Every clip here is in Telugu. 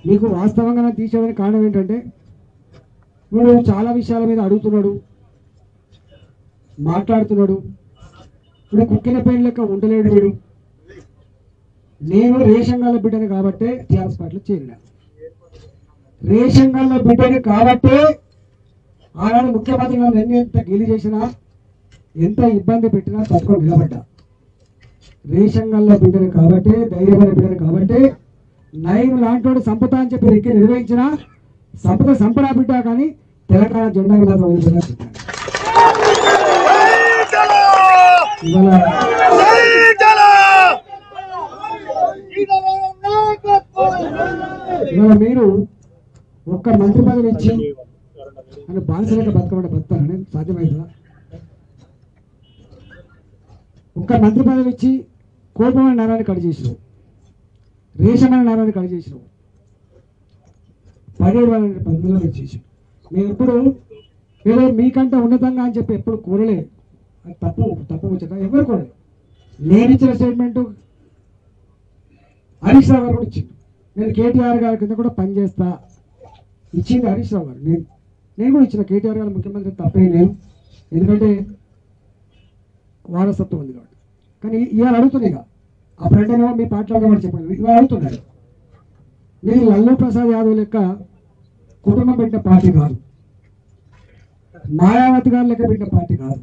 మీకు వాస్తవంగా తీసేయడానికి కారణం ఏంటంటే వీడు చాలా విషయాల మీద అడుగుతున్నాడు మాట్లాడుతున్నాడు వీడు కుక్కిన పెయిన్ లెక్క ఉండలేడు వీడు నేను రేషన్ గల్ల బిడ్డని కాబట్టే టీఆర్ఎస్ పార్టీలో చేరిన రేషన్ గల్ల బిడ్డని కాబట్టే ఆనాడు ముఖ్యమంత్రి నన్ను ఎన్ని ఎంత గెలి చేసినా ఎంత ఇబ్బంది పెట్టినా తట్టుకొని నిలబడ్డా రేషన్ గల్ల బిడ్డని కాబట్టే ధైర్యమైన బిడ్డని కాబట్టే నయం లాంటి సంపద అని చెప్పి ఎక్కి నిర్వహించిన సంపద సంపద బిడ్డ కానీ తెలంగాణ జెండా మాత్రం వదిలిపెట్టా ఇవాళ ఇవాళ మీరు ఒక్క మంత్రి పదవి ఇచ్చి అని బానిసలేక బతకమంటే బతారని సాధ్యమవుతుందా ఒక్క మంత్రి పదవి ఇచ్చి కోపమైన నరాన్ని కట్ చేసినావు రేషమైన నరాన్ని కట్ చేసినావు పడేడు వాళ్ళని పద్ధతిలో చేసి మేము ఎప్పుడు ఏదో మీకంటే ఉన్నతంగా అని చెప్పి ఎప్పుడు కోరలే అది తప్పు తప్పు వచ్చట ఎవరు కోరలే నేను ఇచ్చిన స్టేట్మెంట్ హరీష్ రావు గారు కూడా ఇచ్చిండు నేను కేటీఆర్ గారి కింద కూడా పనిచేస్తా ఇచ్చింది హరీష్ రావు గారు నేను నేను కూడా ఇచ్చిన కేటీఆర్ గారు ముఖ్యమంత్రి తప్పే లేదు ఎందుకంటే వారసత్వం ఉంది కాబట్టి కానీ ఇవాళ అడుగుతుంది ఇక అప్పుడంటేనేమో మీ పాటలు చెప్పండి ఇవాళ అడుగుతున్నాడు మీరు లల్లు ప్రసాద్ యాదవ్ లెక్క కుటుంబం పెట్టిన పార్టీ కాదు మాయావతి గారు లెక్క పెట్టిన పార్టీ కాదు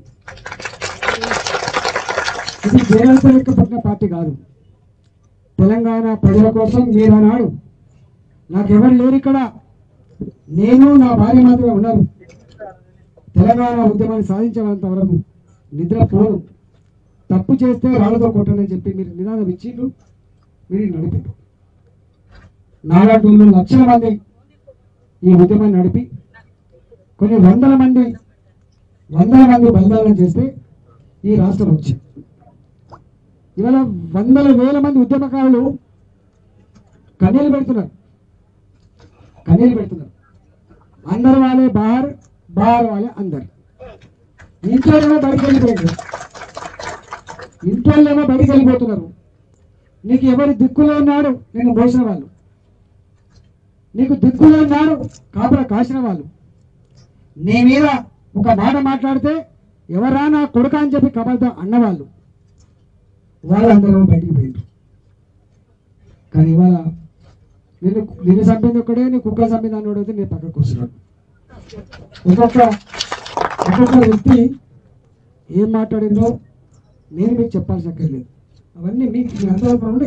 ఇది జయలలిత లెక్క పెట్టిన పార్టీ కాదు తెలంగాణ ప్రజల కోసం మీరు అన్నాడు నాకెవరు లేరు ఇక్కడ నేను నా భార్య మాత్రమే ఉన్నారు తెలంగాణ ఉద్యమాన్ని సాధించేంత వరకు నిద్రపోను తప్పు చేస్తే రాళ్ళతో కొట్టండి అని చెప్పి మీరు నినాదం ఇచ్చిండ్రు మీరు నడిపారు నాలాంటి రెండు లక్షల మంది ఈ ఉద్యమాన్ని నడిపి కొన్ని వందల మంది వందల మంది బలిదానం చేస్తే ఈ రాష్ట్రం వచ్చింది ఇవాళ వందల వేల మంది ఉద్యమకారులు కన్నీళ్ళు పెడుతున్నారు కన్నీళ్ళు పెడుతున్నారు అందరు వాళ్ళే బార్ బార్ వాళ్ళే అందరు ఇంట్లోనేమో బయటకు వెళ్ళిపోయారు ఇంట్లోనేమో బయటకు వెళ్ళిపోతున్నారు నీకు ఎవరి దిక్కులో ఉన్నాడు నేను మోసిన వాళ్ళు నీకు దిక్కులో ఉన్నాడు కాపుల కాసిన వాళ్ళు నీ మీద ఒక మాట మాట్లాడితే ఎవరా నా కొడుక అని చెప్పి కబద్దా అన్నవాళ్ళు వాళ్ళందరూ బయటికి పోయిండ్రు కానీ ఇవాళ నేను నిన్ను చంపింది ఒక్కడే నీ కుక్క చంపింది అన్నోడు అయితే నేను పక్కకు వస్తున్నాడు ఒక్కొక్క ఒక్కొక్క వ్యక్తి ఏం మాట్లాడిందో నేను మీకు చెప్పాల్సి అక్కర్లేదు అవన్నీ మీకు మీ అందరూ ఉండే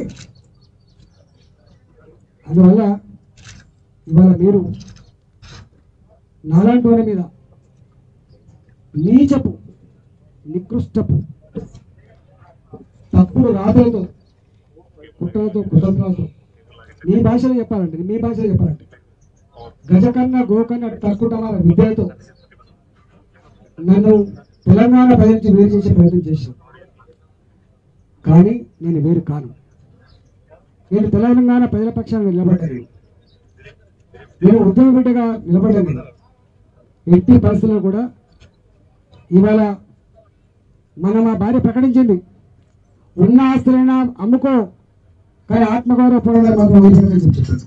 అందువల్ల ఇవాళ మీరు నాలాంటి వారి మీద నీచపు నికృష్టపు తప్పుడు రాతలతో కుట్రలతో కుతంత్రాలతో మీ భాషలో చెప్పాలంటే మీ భాషలో చెప్పాలంటే గజకన్న గోకన్న తక్కుటమాల విద్యలతో నన్ను తెలంగాణ ప్రజల నుంచి వేరు చేసే ప్రయత్నం చేశాను కానీ నేను వేరు కాను నేను తెలంగాణ ప్రజల పక్షాన నిలబడ్డాను నేను ఉద్యమ బిడ్డగా నిలబడ్డాను నేను. ఎట్టి పరిస్థితుల్లో కూడా ఇవాళ మన మా భార్య ప్రకటించింది ఉన్న ఆస్తులైనా అమ్ముకో కానీ ఆత్మగౌరవ పోరాటం మాత్రం వదిలిపెట్టని చెప్పారు.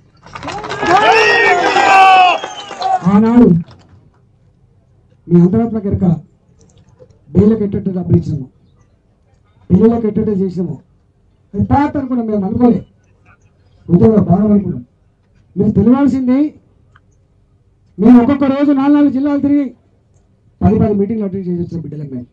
ఆనాడు మీ అంతరాత్మక ఎరక బేళ్ళకి ఎట్టట్టు డబ్బులు ఇచ్చినాము పిల్లలకు ఎట్టట్టు చేసినాము అది పాత అనుకున్నాం మేము అనుకోలే ఉద్యోగ భాగం అనుకున్నాం మీరు తెలియాల్సింది మేము ఒక్కొక్క రోజు నాలుగు నాలుగు జిల్లాలు తిరిగి పది పది మీటింగ్లు అటెండ్ చేసి వచ్చిన బిడ్డలకు మేము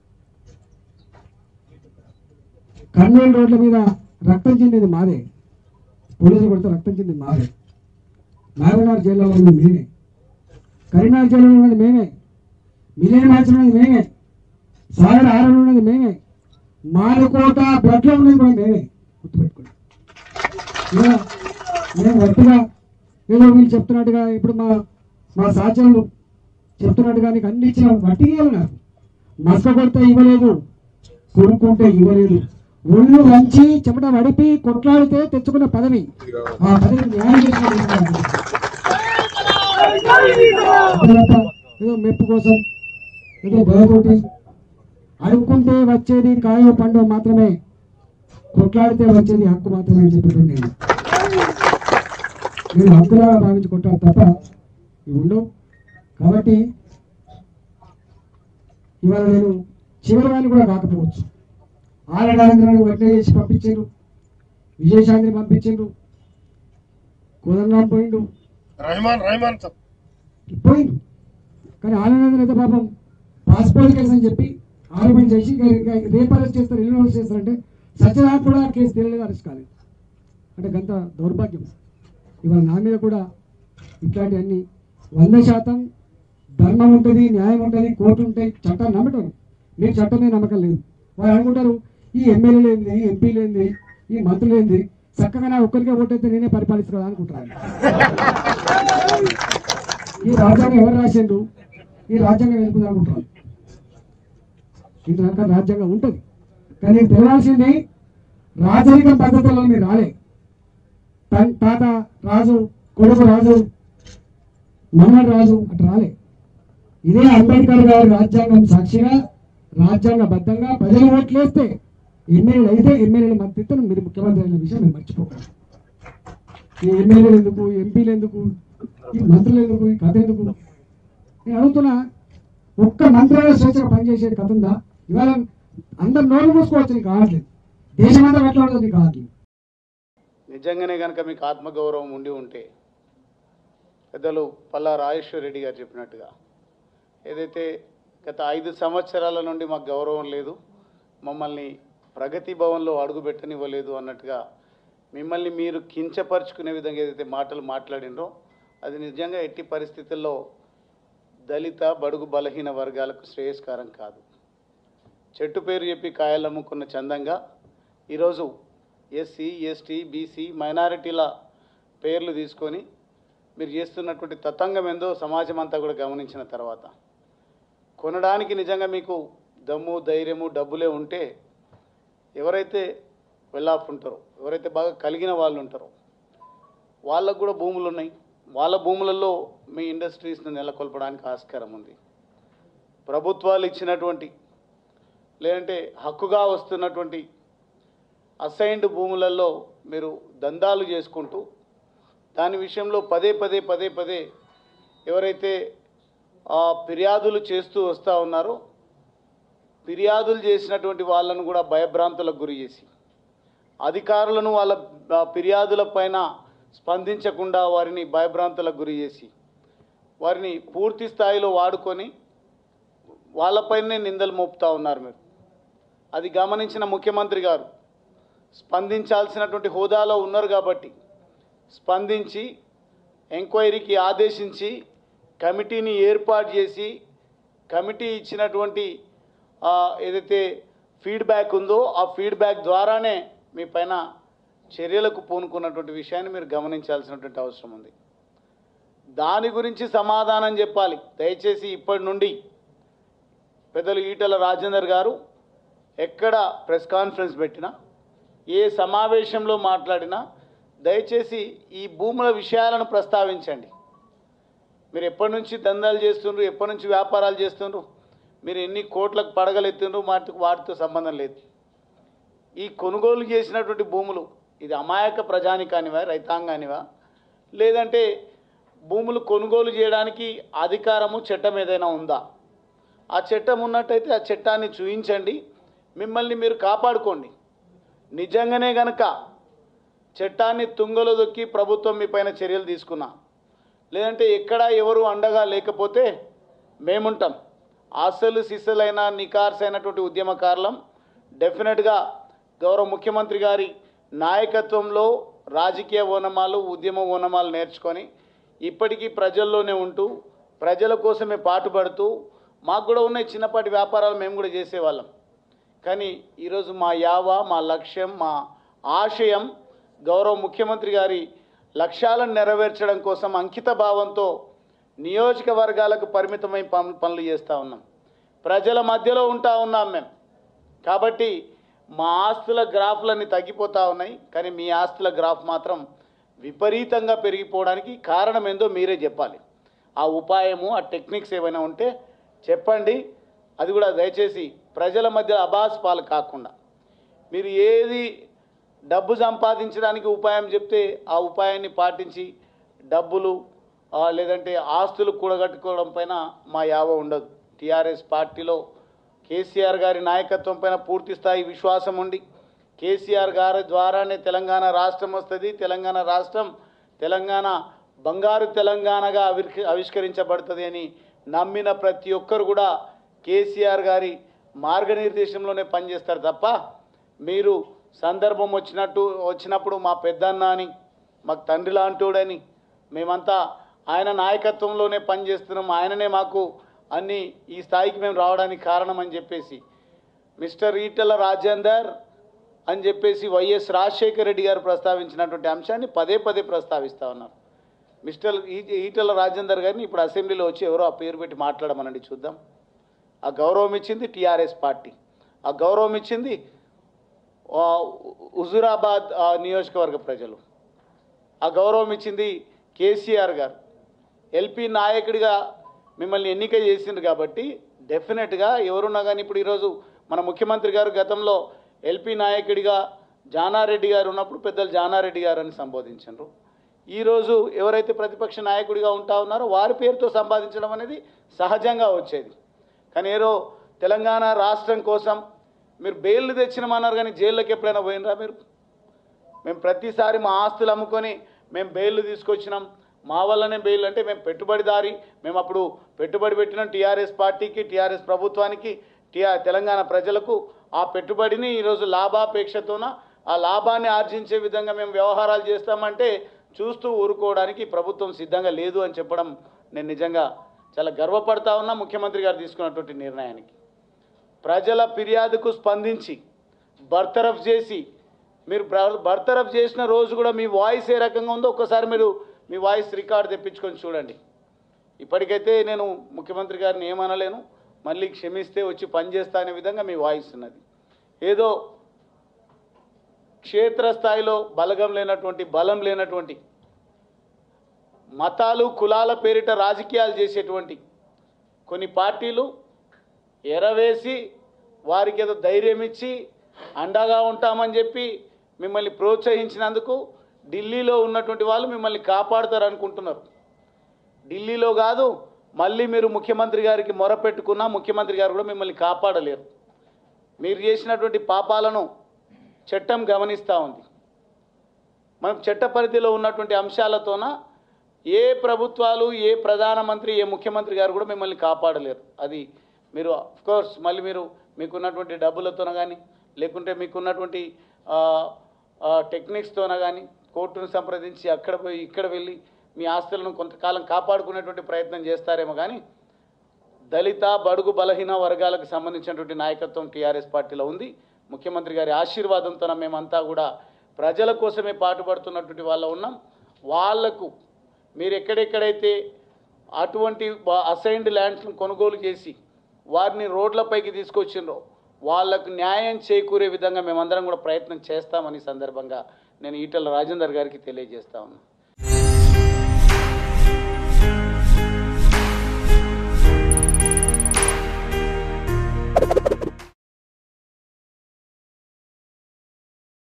కర్నూలు రోడ్ల మీద రక్తం చెందింది మాదే పోలీసులు కొడితే రక్తం చెందింది మాదే నాగనార్ జైల్లో ఉన్నది మేమే కరీంనగర్ జైల్లో ఉన్నది మేమే మిలియన్ మ్యాచ్ ఉన్నది మేమే సాగర్ ఆరలో ఉన్నది మేమే మాలకోట బ్లడ్లో ఉన్నది కూడా మేమే గుర్తుపెట్టుకోండి ఇలా మేము గట్టిగా ఏదో వీళ్ళు చెప్తున్నట్టుగా ఇప్పుడు మా మా సాచనలు చెప్తున్నట్టుగా నీకు అన్ని ఇచ్చిన వట్టిగా నాకు మసక కొడితే ఇవ్వలేదు కొనుక్కుంటే ఇవ్వలేదు ఒళ్ళు వంచి చెమట వడిపి కొట్లాడితే తెచ్చుకున్న పదవి ఆ పదవి న్యాయం చేసిన తర్వాత ఏదో మెప్పు కోసం ఏదో భయతోటి అడుక్కుంటే వచ్చేది కాయో పండు మాత్రమే కొట్లాడితే వచ్చేది హక్కు మాత్రమే అని చెప్పేటప్పుడు నేను మీరు హక్కులాగా భావించుకుంటారు తప్ప ఇవి ఉండవు కాబట్టి ఇవాళ నేను చివరి వాడిని కూడా కాకపోవచ్చు ఆలడాంధ్రాన్ని వడ్లే చేసి పంపించారు విజయశాంతిని పంపించిండ్రు కోదండరాం పోయిండు रहमान रहमान साहब పోయిండు కానీ ఆనందం అయితే పాపం పాస్పోర్ట్ కేసు అని చెప్పి ఆరోపణ చేసి ఇక- ఇక రేపు అరెస్ట్ చేస్తారు ఎల్లుండి అరెస్ట్ చేస్తారంటే సత్యనారాయణ కూడా ఆ కేసు తెలియలేదు అరెస్ట్ కాలేదు అంటే గంత దౌర్భాగ్యం ఇవాళ నా మీద కూడా ఇట్లాంటివన్నీ వంద శాతం ధర్మం ఉంటుంది న్యాయం ఉంటుంది కోర్టు ఉంటాయి చట్టాన్ని నమ్మటం మీకు చట్టం మీద నమ్మకం లేదు వాళ్ళు అనుకుంటారు ఈ ఎమ్మెల్యేలు ఏంది ఎంపీలు ఏంది ఈ మంత్రులు ఏంది చక్కగా నా ఒక్కరికే ఓటైతే నేనే పరిపాలిస్తున్నా అనుకుంటారు ఈ రాజ్యాంగం ఎవరు రాసిండు ఈ రాజ్యాంగం ఎందుకు అనుకుంటారు ఇంత రాజ్యాంగం ఉంటుంది కానీ నీకు తెలియాల్సింది రాజరికం పద్ధతుల్లో మీరు రాలే తన్- తాత రాజు కొడుకు రాజు మన్నడు రాజు అటు రాలే ఇదే అంబేద్కర్ గారి రాజ్యాంగం సాక్షిగా రాజ్యాంగబద్ధంగా ప్రజలు ఓట్లేస్తే ఎమ్మెల్యేలు అయితే ఎమ్మెల్యేలు మద్దతును మీరు ముఖ్యమంత్రి అయిన విషయం మీరు మర్చిపోకండి ఈ ఎమ్మెల్యేలు ఎందుకు ఎంపీలు ఎందుకు ఈ మంత్రులు ఎందుకు ఈ కథ ఎందుకు నేను అడుగుతున్నా ఒక్క మంత్రాలయ స్వేచ్ఛగా పనిచేసేది కథ ఉందా ఇవాళ అందరు నోరు మూసుకోవచ్చు నీకు కావట్లేదు దేశమంతా పెట్టడం నీకు కావట్లేదు నిజంగానే కనుక మీకు ఆత్మగౌరవం ఉండి ఉంటే పెద్దలు పల్లా రాజేశ్వర రెడ్డి గారు చెప్పినట్టుగా ఏదైతే గత ఐదు సంవత్సరాల నుండి మాకు గౌరవం లేదు మమ్మల్ని ప్రగతి భవన్లో అడుగుపెట్టనివ్వలేదు అన్నట్టుగా మిమ్మల్ని మీరు కించపరుచుకునే విధంగా ఏదైతే మాటలు మాట్లాడినరో అది నిజంగా ఎట్టి పరిస్థితుల్లో దళిత బడుగు బలహీన వర్గాలకు శ్రేయస్కరం కాదు చెట్టు పేరు చెప్పి కాయలు అమ్ముకున్న చందంగా ఈరోజు ఎస్సీ ఎస్టీ బీసీ మైనారిటీల పేర్లు తీసుకొని మీరు చేస్తున్నటువంటి తతంగం ఏందో సమాజం అంతా కూడా గమనించిన తర్వాత కొనడానికి నిజంగా మీకు దమ్ము ధైర్యము డబ్బులే ఉంటే ఎవరైతే వెళ్ళాఫ్ ఉంటారో ఎవరైతే బాగా కలిగిన వాళ్ళు ఉంటారో వాళ్ళకు కూడా భూములు ఉన్నాయి వాళ్ళ భూములలో మీ ఇండస్ట్రీస్ను నెలకొల్పడానికి ఆస్కారం ఉంది ప్రభుత్వాలు ఇచ్చినటువంటి లేదంటే హక్కుగా వస్తున్నటువంటి అసైన్డ్ భూములలో మీరు దందాలు చేసుకుంటూ దాని విషయంలో పదే పదే పదే పదే ఎవరైతే ఆ ఫిర్యాదులు చేస్తూ వస్తూ ఉన్నారో ఫిర్యాదులు చేసినటువంటి వాళ్ళను కూడా భయభ్రాంతులకు గురి చేసి అధికారులను వాళ్ళ ఆ, ఫిర్యాదుల పైన స్పందించకుండా వారిని భయభ్రాంతులకు గురి చేసి వారిని పూర్తి స్థాయిలో వాడుకొని వాళ్ళపైనే నిందలు మోపుతా ఉన్నారు మీరు అది గమనించిన ముఖ్యమంత్రి గారు స్పందించాల్సినటువంటి హోదాలో ఉన్నారు కాబట్టి స్పందించి ఎంక్వైరీకి ఆదేశించి కమిటీని ఏర్పాటు చేసి కమిటీ ఇచ్చినటువంటి ఆ, ఏదైతే ఫీడ్బ్యాక్ ఉందో ఆ ఫీడ్బ్యాక్ ద్వారానే మీ పైన చర్యలకు పూనుకున్నటువంటి విషయాన్ని మీరు గమనించాల్సినటువంటి అవసరం ఉంది దాని గురించి సమాధానం చెప్పాలి దయచేసి ఇప్పటి నుండి పెద్దలు ఈటల రాజేందర్ గారు ఎక్కడ ప్రెస్ కాన్ఫరెన్స్ పెట్టినా ఏ సమావేశంలో మాట్లాడినా దయచేసి ఈ భూముల విషయాలను ప్రస్తావించండి మీరు ఎప్పటి నుంచి దందాలు చేస్తుండ్రు ఎప్పటి నుంచి వ్యాపారాలు చేస్తుండ్రు మీరు ఎన్ని కోట్లకు పడగలెత్తుండ్రు వాటికి వాటితో సంబంధం లేదు ఈ కొనుగోలు చేసినటువంటి భూములు ఇది అమాయక ప్రజానికానివా రైతాంగానివా లేదంటే భూములు కొనుగోలు చేయడానికి అధికారము చట్టం ఏదైనా ఉందా ఆ చట్టం ఉన్నట్టయితే ఆ చట్టాన్ని చూయించండి మిమ్మల్ని మీరు కాపాడుకోండి నిజంగానే గనక చట్టాన్ని తుంగలో దొక్కి ప్రభుత్వం మీ పైన చర్యలు తీసుకున్నా లేదంటే ఎక్కడ ఎవరు అండగా లేకపోతే మేముంటాం ఆశలు సిస్సలైన నికార్స్ అయినటువంటి ఉద్యమకారులం డెఫినెట్గా గౌరవ ముఖ్యమంత్రి గారి నాయకత్వంలో రాజకీయ ఓనమాలు ఉద్యమ ఓనమాలు నేర్చుకొని ఇప్పటికీ ప్రజల్లోనే ఉంటూ ప్రజల కోసమే పాటుపడుతూ మాకు కూడా ఉన్నాయి చిన్నపాటి వ్యాపారాలు మేము కూడా చేసేవాళ్ళం కానీ ఈరోజు మా యావ మా లక్ష్యం మా ఆశయం గౌరవ ముఖ్యమంత్రి గారి లక్ష్యాలను నెరవేర్చడం కోసం అంకిత భావంతో నియోజకవర్గాలకు పరిమితమై పన్- పనులు చేస్తూ ఉన్నాం ప్రజల మధ్యలో ఉంటా ఉన్నాం మేము కాబట్టి మా ఆస్తుల గ్రాఫ్లన్నీ తగ్గిపోతూ ఉన్నాయి కానీ మీ ఆస్తుల గ్రాఫ్ మాత్రం విపరీతంగా పెరిగిపోవడానికి కారణం ఏందో మీరే చెప్పాలి ఆ ఉపాయము ఆ టెక్నిక్స్ ఏమైనా ఉంటే చెప్పండి అది కూడా దయచేసి ప్రజల మధ్య అబాస్ పాలు కాకుండా మీరు ఏది డబ్బు సంపాదించడానికి ఉపాయం చెప్తే ఆ ఉపాయాన్ని పాటించి డబ్బులు ఆ, లేదంటే ఆస్తులు కూడగట్టుకోవడం పైన మా యావ ఉండదు టీఆర్ఎస్ పార్టీలో కేసీఆర్ గారి నాయకత్వం పైన పూర్తి స్థాయి విశ్వాసం ఉండి కేసీఆర్ గారి ద్వారానే తెలంగాణ రాష్ట్రం వస్తుంది తెలంగాణ రాష్ట్రం తెలంగాణ బంగారు తెలంగాణగా ఆవిర్- ఆవిష్కరించబడుతుంది అని నమ్మిన ప్రతి ఒక్కరు కూడా కేసీఆర్ గారి మార్గనిర్దేశంలోనే పనిచేస్తారు తప్ప మీరు సందర్భం వచ్చినట్టు వచ్చినప్పుడు మా పెద్దన్న అని మాకు తండ్రి లాంటోడని మేమంతా ఆయన నాయకత్వంలోనే పనిచేస్తున్నాం ఆయననే మాకు అన్ని ఈ స్థాయికి మేము రావడానికి కారణం అని చెప్పేసి మిస్టర్ ఈటెల రాజేందర్ అని చెప్పేసి వైఎస్ రాజశేఖర రెడ్డి గారు ప్రస్తావించినటువంటి అంశాన్ని పదే పదే ప్రస్తావిస్తూ ఉన్నారు మిస్టర్ ఈ- ఈటెల రాజేందర్ గారిని ఇప్పుడు అసెంబ్లీలో వచ్చి ఎవరో ఆ పేరు పెట్టి మాట్లాడమనండి చూద్దాం ఆ గౌరవం ఇచ్చింది టీఆర్ఎస్ పార్టీ ఆ గౌరవం ఇచ్చింది ఆ, హుజురాబాద్ ఆ, నియోజకవర్గ ప్రజలు ఆ గౌరవం ఇచ్చింది కేసీఆర్ గారు ఎల్పీ నాయకుడిగా మిమ్మల్ని ఎన్నిక చేసిండ్రు కాబట్టి డెఫినెట్గా ఎవరున్నా కానీ ఇప్పుడు ఈరోజు మన ముఖ్యమంత్రి గారు గతంలో ఎల్పీ నాయకుడిగా జానారెడ్డి గారు ఉన్నప్పుడు పెద్దలు జానారెడ్డి గారు అని సంబోధించారు ఈరోజు ఎవరైతే ప్రతిపక్ష నాయకుడిగా ఉంటా ఉన్నారో వారి పేరుతో సంపాదించడం అనేది సహజంగా వచ్చేది కానీ ఏదో తెలంగాణ రాష్ట్రం కోసం మీరు బెయిల్ తెచ్చినామన్నారు కానీ జైల్లోకి ఎప్పుడైనా పోయినరా మీరు మేము ప్రతిసారి మా ఆస్తులు అమ్ముకొని మేము బెయిల్ తీసుకొచ్చినాం మా వల్లనే బెయిల్ అంటే మేము పెట్టుబడిదారి మేము అప్పుడు పెట్టుబడి పెట్టినాం టీఆర్ఎస్ పార్టీకి టీఆర్ఎస్ ప్రభుత్వానికి టీఆర్ తెలంగాణ ప్రజలకు ఆ పెట్టుబడిని ఈరోజు లాభాపేక్షతోన ఆ లాభాన్ని ఆర్జించే విధంగా మేము వ్యవహారాలు చేస్తామంటే చూస్తూ ఊరుకోవడానికి ప్రభుత్వం సిద్ధంగా లేదు అని చెప్పడం నేను నిజంగా చాలా గర్వపడతా ఉన్నా ముఖ్యమంత్రి గారు తీసుకున్నటువంటి నిర్ణయానికి ప్రజల ఫిర్యాదుకు స్పందించి బర్తరఫ్ చేసి మీరు బ్ర- బర్తరఫ్ చేసిన రోజు కూడా మీ వాయిస్ ఏ రకంగా ఉందో ఒక్కసారి మీరు మీ వాయిస్ రికార్డ్ తెప్పించుకొని చూడండి ఇప్పటికైతే నేను ముఖ్యమంత్రి గారిని ఏమనలేను మళ్ళీ క్షమిస్తే వచ్చి పనిచేస్తా అనే విధంగా మీ వాయిస్ ఉన్నది ఏదో క్షేత్రస్థాయిలో బలగం లేనటువంటి బలం లేనటువంటి మతాలు కులాల పేరిట రాజకీయాలు చేసేటువంటి కొన్ని పార్టీలు ఎరవేసి వారికి ఏదో ధైర్యం ఇచ్చి అండగా ఉంటామని చెప్పి మిమ్మల్ని ప్రోత్సహించినందుకు ఢిల్లీలో ఉన్నటువంటి వాళ్ళు మిమ్మల్ని కాపాడుతారు అనుకుంటున్నారు ఢిల్లీలో కాదు మళ్ళీ మీరు ముఖ్యమంత్రి గారికి మొరపెట్టుకున్నా ముఖ్యమంత్రి గారు కూడా మిమ్మల్ని కాపాడలేరు మీరు చేసినటువంటి పాపాలను చట్టం గమనిస్తూ ఉంది మనం చట్ట పరిధిలో ఉన్నటువంటి అంశాలతోన ఏ ప్రభుత్వాలు ఏ ప్రధానమంత్రి ఏ ముఖ్యమంత్రి గారు కూడా మిమ్మల్ని కాపాడలేరు అది మీరు కోర్స్ మళ్ళీ మీరు మీకున్నటువంటి డబ్బులతోన కానీ లేకుంటే మీకున్నటువంటి టెక్నిక్స్తోన కానీ కోర్టును సంప్రదించి అక్కడ పోయి ఇక్కడ వెళ్ళి మీ ఆస్తులను కొంతకాలం కాపాడుకునేటువంటి ప్రయత్నం చేస్తారేమో కానీ దళిత బడుగు బలహీన వర్గాలకు సంబంధించినటువంటి నాయకత్వం టీఆర్ఎస్ పార్టీలో ఉంది ముఖ్యమంత్రి గారి ఆశీర్వాదంతో మేమంతా కూడా ప్రజల కోసమే పాటుపడుతున్నటువంటి వాళ్ళ ఉన్నాం వాళ్లకు మీరు ఎక్కడెక్కడైతే అటువంటి అసైన్డ్ ల్యాండ్స్ను కొనుగోలు చేసి వారిని రోడ్లపైకి తీసుకొచ్చిండ్రో వాళ్లకు న్యాయం చేకూరే విధంగా మేమందరం కూడా ప్రయత్నం చేస్తామని ఈ సందర్భంగా నేను ఈటల రాజేందర్ గారికి తెలియజేస్తా ఉన్నాను